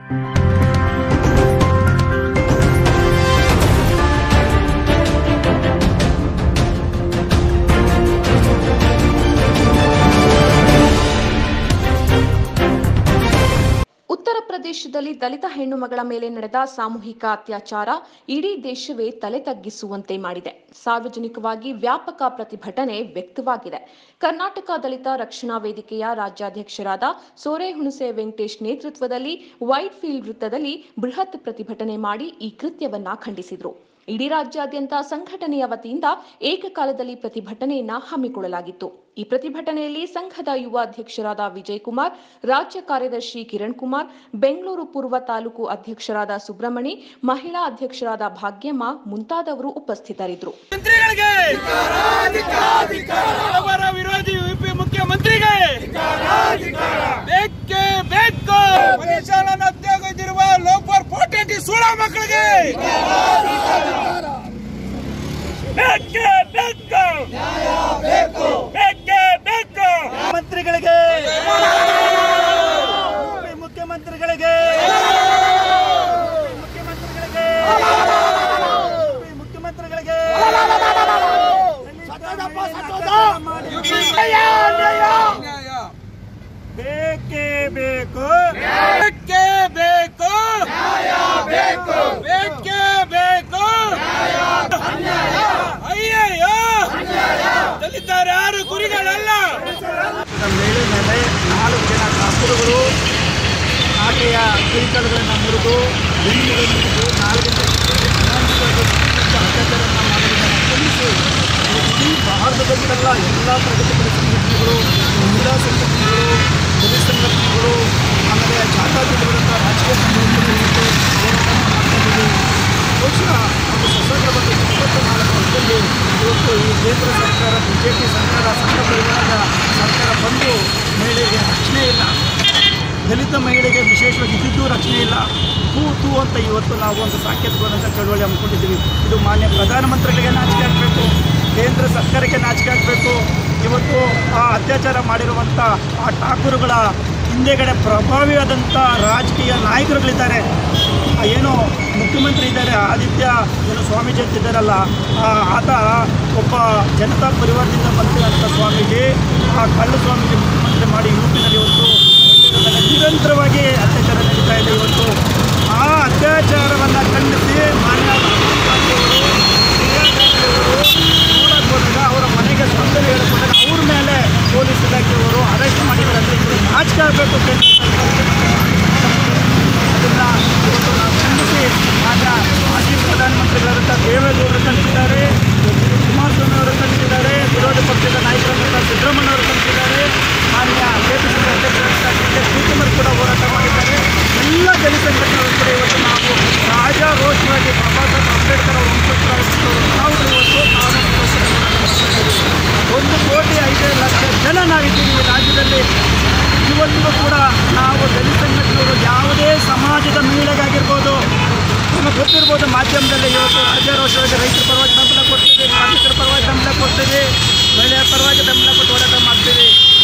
ಉತ್ತರ ಪ್ರದೇಶದಲ್ಲಿ ದಲಿತ ಹೆಣ್ಣು ಮಗಳ ಮೇಲೆ ನಡೆದ ಸಾಮೂಹಿಕ ಅತ್ಯಾಚಾರ ಇಡೀ ದೇಶವೇ ತಲೆ ತಗ್ಗಿಸುವಂತೆ ಮಾಡಿದೆ ಸಾರ್ವಜನಿಕವಾಗಿ ವ್ಯಾಪಕ ಪ್ರತಿಭಟನೆ ವ್ಯಕ್ತವಾಗಿದೆ ಕರ್ನಾಟಕ ದಲಿತ ರಕ್ಷಣಾ ವೇದಿಕೆಯ ರಾಜ್ಯಾಧ್ಯಕ್ಷರಾದ ಸೋರೆ ಹುಣಸೆ ವೆಂಕಟೇಶ್ ನೇತೃತ್ವದಲ್ಲಿ ವೈಟ್ ಫೀಲ್ಡ್ ವೃತ್ತದಲ್ಲಿ ಬೃಹತ್ ಪ್ರತಿಭಟನೆ ಮಾಡಿ ಈ ಕೃತ್ಯವನ್ನ ಖಂಡಿಸಿದರು ಇಡೀ ರಾಜ್ಯಾದ್ಯಂತ ಸಂಘಟನೆಯ ವತಿಯಿಂದ ಏಕಕಾಲದಲ್ಲಿ ಪ್ರತಿಭಟನೆಯನ್ನ ಹಮ್ಮಿಕೊಳ್ಳಲಾಗಿತ್ತು ಈ ಪ್ರತಿಭಟನೆಯಲ್ಲಿ ಸಂಘದ ಯುವ ಅಧ್ಯಕ್ಷರಾದ ವಿಜಯ್ ಕುಮಾರ್ ರಾಜ್ಯ ಕಾರ್ಯದರ್ಶಿ ಕಿರಣ್ ಕುಮಾರ್ ಬೆಂಗಳೂರು ಪೂರ್ವ ತಾಲೂಕು ಅಧ್ಯಕ್ಷರಾದ ಸುಬ್ರಮಣಿ ಮಹಿಳಾ ಅಧ್ಯಕ್ಷರಾದ ಭಾಗ್ಯಮ್ಮ ಮುಂತಾದವರು ಉಪಸ್ಥಿತರಿದ್ದರು ಮಂತ್ರಿಗಳಿಗೆ ಅವರ ವಿರೋಧಿ ಉಪ ಮುಖ್ಯಮಂತ್ರಿಗೆ ಬೇಕೇ ಬೇಕು ಮನುಷ್ಯನನ್ನು ಹತ್ಯೆಗೈದಿರುವ ಲೋಫರ್ ಪೋಟೆಂಟಿ ಸುಳ ಮಕ್ಕಳಿಗೆ ಬೇಕೇ ಬೇಕು ಬೇಕೇ ಬೇಕು ಮಂತ್ರಿಗಳಿಗೆ ಉಪ ಮುಖ್ಯಮಂತ್ರಿಗಳಿಗೆ ಮುಖ್ಯಮಂತ್ರಿಗಳಿಗೆ ಉಪ ಮುಖ್ಯಮಂತ್ರಿಗಳಿಗೆ ಬೇಕೇ ಬೇಕು ಬೇಕೇ ಬೇಕು ಬೇಕೇ ಬೇಕು ಅಯ್ಯಯ್ಯೋ ದಲಿತರ ಯಾರು ಗುರಿಗಳಲ್ಲ ಮೇಲೆ ಮೇಲೆ ನಾಲ್ಕು ಜನ ಕಾಪುರುಗಳು ಆಕೆಯ ಕೈಕಳುಗಳನ್ನು ಮುರಿದು ಬೆನ್ನಿಗೆ ಮುರಿದು ನಾಲ್ಕು ಅತ್ಯಾಚಾರವನ್ನು ಮಾಡೋದನ್ನು ಖಂಡಿಸಿ ಇಡೀ ಭಾರತದಲ್ಲೆಲ್ಲ ಎಲ್ಲ ಪ್ರಗತಿಪರ ಸಂಘಟನೆಗಳು ಮಹಿಳಾ ಸಂಘಟನೆಗಳು ದಲಿತ ಸಂಘಟನೆಗಳು ಆಮೇಲೆ ಜಾತ್ಯಾತೀತವಾದಂಥ ರಾಜಕೀಯ ಸಂಘಟನೆಗಳು ಇವತ್ತು ಹೋರಾಟವನ್ನು ಮಾಡ್ತಾ ಇದ್ದೀವಿ ಬಹುಶಃ ಒಂದು ಸಶಸ್ತ್ರ ಮತ್ತು ಇಪ್ಪತ್ತು ನಾಲ್ಕು ವರ್ಷದಲ್ಲಿ ಇವತ್ತು ಈ ಕೇಂದ್ರ ಸರ್ಕಾರ ಬಿ ಜೆ ಪಿ ಸರ್ಕಾರ ಸಂಘ ಪರಿವಾರದ ಸರ್ಕಾರ ಬಂದು ಮಹಿಳೆಗೆ ರಕ್ಷಣೆ ಇಲ್ಲ ದಲಿತ ಮಹಿಳೆಗೆ ವಿಶೇಷವಾಗಿ ಇದ್ದಿದ್ದು ರಕ್ಷಣೆ ಇಲ್ಲ ತೂ ತೂ ಅಂತ ಇವತ್ತು ನಾವು ಒಂದು ಸಾಂಕೇತಿಕವಾದಂಥ ಚಳವಳಿ ಹಮ್ಮಿಕೊಂಡಿದ್ದೀವಿ ಇದು ಮಾನ್ಯ ಪ್ರಧಾನಮಂತ್ರಿಗಳಿಗೆ ನಾಚಿಕೆ ಆಗಬೇಕು ಕೇಂದ್ರ ಸರ್ಕಾರಕ್ಕೆ ನಾಚಿಕೆ ಆಗಬೇಕು ಇವತ್ತು ಆ ಅತ್ಯಾಚಾರ ಮಾಡಿರುವಂಥ ಆ ಠಾಕೂರುಗಳ ಹಿಂದೆಗಡೆ ಪ್ರಭಾವಿಯಾದಂಥ ರಾಜಕೀಯ ನಾಯಕರುಗಳಿದ್ದಾರೆ ಆ ಏನು ಮುಖ್ಯಮಂತ್ರಿ ಇದ್ದಾರೆ ಆದಿತ್ಯ ಏನು ಸ್ವಾಮೀಜಿ ಅಂತಿದ್ದಾರಲ್ಲ ಆ ಆತ ಒಬ್ಬ ಜನತಾ ಪರಿವಾರದಿಂದ ಬಂದಿರೋಂಥ ಸ್ವಾಮೀಜಿ ಆ ಕಳ್ಳ ಸ್ವಾಮೀಜಿ ಮುಖ್ಯಮಂತ್ರಿ ಮಾಡಿ ಯು ಪಿನಲ್ಲಿ ಇವತ್ತು ನಿರಂತರವಾಗಿ ಅತ್ಯಾಚಾರ ನಡೀತಾ ಇದೆ ಇವತ್ತು ಆ ಅತ್ಯಾಚಾರವನ್ನು ಖಂಡಿಸಿ ಮಾನ್ಯ ರಾಹುಲ್ ಗಾಂಧಿ ಅವರು ಪ್ರಿಯಾಂಕಾ ಗಾಂಧಿ ಅವರು ನೋಡಕ್ಕೆ ಹೋದಾಗ ಅವರ ಮನೆಗೆ ಸ್ಪಂದನೆ ಹೇಳಿಕೊಂಡಾಗ ಅವ್ರ ಮೇಲೆ ಪೊಲೀಸ್ ಇಲಾಖೆಯವರು ಅರೆಸ್ಟ್ ಮಾಡಿದ್ದಾರೆ ಅಂದರೆ ಇವರು ನಾಚಿಕೆ ಆಗಬೇಕು ಕೇಂದ್ರ ಸರ್ಕಾರ ಅದನ್ನು ಇವತ್ತು ನಾವು ಖಂಡಿಸಿ ಮಾನ್ಯ ಮಾಜಿ ಪ್ರಧಾನಮಂತ್ರಿಗಳಾದಂಥ ದೇವೇಗೌಡರು ಖಂಡಿಸಿದ್ದಾರೆ ಕುಮಾರಸ್ವಾಮಿ ಅವರು ಖಂಡಿಸಿದ್ದಾರೆ ವಿರೋಧ ಪಕ್ಷದ ನಾಯಕರಾದಂಥ ಸಿದ್ದರಾಮಯ್ಯ ಅವರು ಖಂಡಿಸಿದ್ದಾರೆ ಮಾನ್ಯ ಕೆಪಿಸಿಸಿ ಅಧ್ಯಕ್ಷರಾದಂಥ ಡಿ ಕೆ ಶಿವಕುಮಾರ್ ಕೂಡ ಹೋರಾಟ ಮಾಡಿದ್ದಾರೆ ಎಲ್ಲ ದಲಿತ ಸಂಘಟನೆಗಳು ಕೂಡ ಇವತ್ತು ನಾವು ರಾಜಾರೋಷವಾಗಿ ಬಾಬಾ ಸಾಹೇಬ್ ಅಂಬೇಡ್ಕರ್ ಅವರ ವಂಶಸ್ಥರಾಗಿದ್ದವರು ನಾವು ಇವತ್ತು ಕಾನೂನಿಗೋಸ್ಕರ ಹೋರಾಟ ಮಾಡ್ತಾ ಇದ್ದೀವಿ. ಒಂದು ಕೋಟಿ ಐದು ಲಕ್ಷ ಜನ ನಾವಿದ್ದೀವಿ ಈ ರಾಜ್ಯದಲ್ಲಿ ಇವತ್ತಿಗೂ ಕೂಡ ನಾವು ದಲಿತ ಸಂಘಟನೆಗಳು ಯಾವುದೇ ಸಮಾಜದ ಮಹಿಳೆಗಾಗಿರ್ಬೋದು ನಿಮಗೆ ಗೊತ್ತಿರ್ಬೋದು ಮಾಧ್ಯಮದಲ್ಲಿ ಇವತ್ತು ರಾಜ್ಯಾರೋಷವಾಗಿ ರೈತರ ಪರವಾಗಿ ಬೆಂಬಲ ಕೊಡ್ತೀವಿ ಕಾರ್ಮಿಕರ ಪರವಾಗಿ ಬೆಂಬಲ ಕೊಡ್ತೀವಿ ಮಹಿಳೆಯರ ಪರವಾಗಿ ಬೆಂಬಲ ಕೊಟ್ಟು ಹೋರಾಟ ಮಾಡ್ತೀವಿ